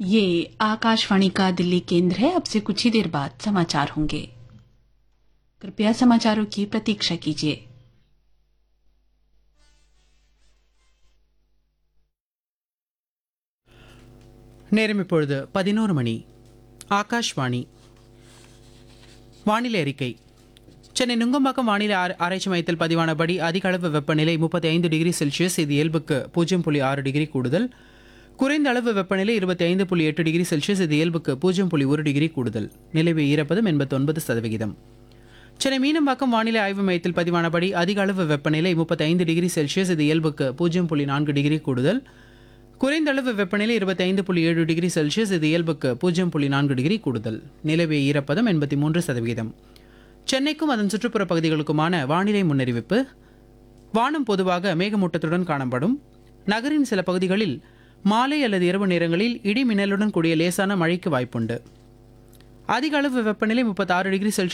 ये आकाशवाणी का दिल्ली केंद्र है अब से कुछ ही देर बाद समाचार होंगे कृपया समाचारों की प्रतीक्षा कीजिए நேரம் இப்பொழுது பதினோரு மணி ஆகாஷ்வாணி வானிலை அறிக்கை சென்னை நுங்கம்பாக்கம் வானிலை ஆர- ஆராய்ச்சி மையத்தில் பதிவானபடி அதிக அளவு வெப்பநிலை முப்பத்தி ஐந்து டிகிரி செல்சியஸ் இது இயல்புக்கு பூஜ்ஜியம் புள்ளி ஆறு டிகிரி கூடுதல் குறைந்த அளவு வெப்பநிலை இருபத்தி ஐந்து புள்ளி எட்டு டிகிரி செல்சியஸ் இது இயல்புக்கு பூஜ்ஜியம் புள்ளி ஒரு டிகிரி கூடுதல் நிலவு ஈரப்பதம் எண்பத்தொன்பது சதவிகிதம் சென்னை மீனம்பாக்கம் வானிலை ஆய்வு மையத்தில் பதிவானபடி அதிக அளவு வெப்பநிலை முப்பத்தி ஐந்து டிகிரி செல்சியஸ் இது இயல்புக்கு பூஜ்ஜியம் புள்ளி நான்கு டிகிரி கூடுதல் குறைந்த அளவு வெப்பநிலை இருபத்தி ஐந்து புள்ளி ஏழு டிகிரி செல்சியஸ் இது இயல்புக்கு பூஜ்ஜியம் புள்ளி நான்கு டிகிரி கூடுதல் நிலவிய ஈரப்பதம் எண்பத்தி மூன்று சதவிகிதம் சென்னைக்கும் அதன் சுற்றுப்புற பகுதிகளுக்குமான வானிலை முன்னறிவிப்பு வானம் பொதுவாக மேகமூட்டத்துடன் காணப்படும் நகரின் சில பகுதிகளில் மாலை அல்லது இரவு நேரங்களில் இடி மின்னலுடன் கூடிய லேசான மழைக்கு வாய்ப்புண்டு அதிக அளவு வெப்பநிலை முப்பத்தாறு டிகிரி செல்சியஸ்